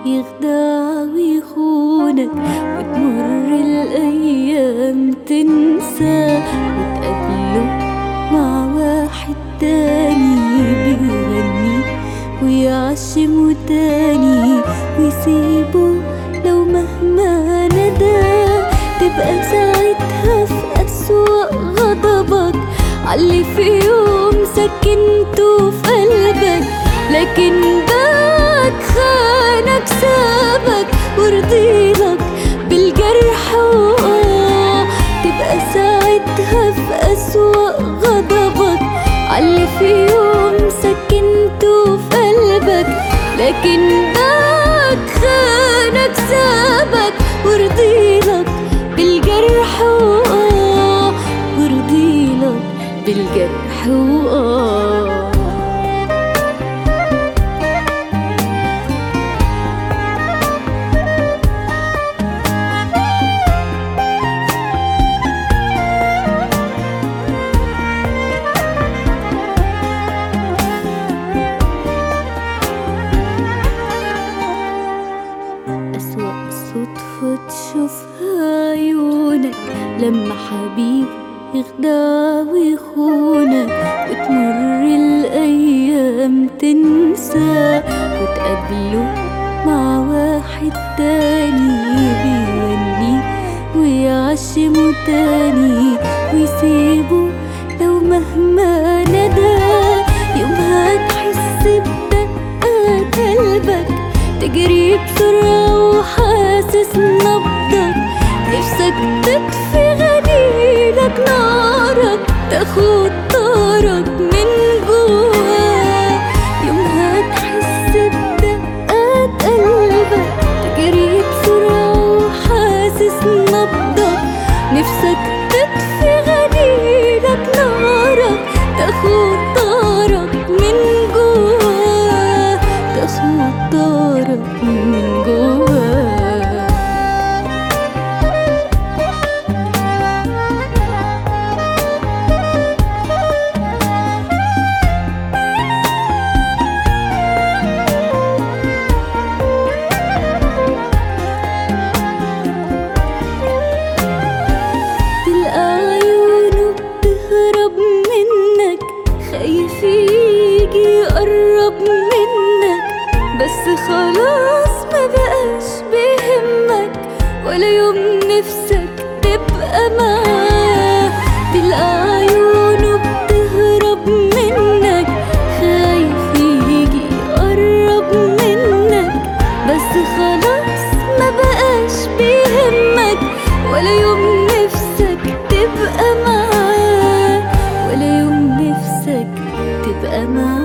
يخدع ويخونك وتمر الأيام تنسى وتقابله مع واحد تاني بيغني ويعشم تاني ويسيبه لو مهما ندى تبقى ساعتها في أسوأ غضبك عاللي في يوم سكنته في قلبك لكن باك خانك سابك ورضيلك بالجرح وآه تبقى ساعتها في أسوأ غضبك عاللي في يوم سكنته في قلبك لكن باك خانك سابك ورضيلك بالجرح وآه ورضيلك بالجرح وآه أسوأ صدفة تشوفها عيونك لما حبيب يخدع ويخونك وتمر الأيام تنسى وتقابله مع واحد تاني بيغني ويعشم تاني ويسيبه لو مهما ندى يومها تحس بدقات قلبك تجري بسرعة وحاسس نبضك نفسك تطفي غليلك نارك تاخد طارك من جوا يومها تحس بدقات قلبك تجري بسرعة وحاسس نبضك نفسك تطفي غليلك نارك تاخد طارك من جوا تاخد طارك من جوا تلقى عيونه بتهرب منك خايف يجي يقرب منك بس خلاص ما بقاش بيهمك ولا يوم نفسك تبقى معاه تلقى عيونه بتهرب منك خايف يجي يقرب منك بس خلاص ما بقاش بيهمك ولا يوم نفسك تبقى معاه ولا يوم نفسك تبقى معاه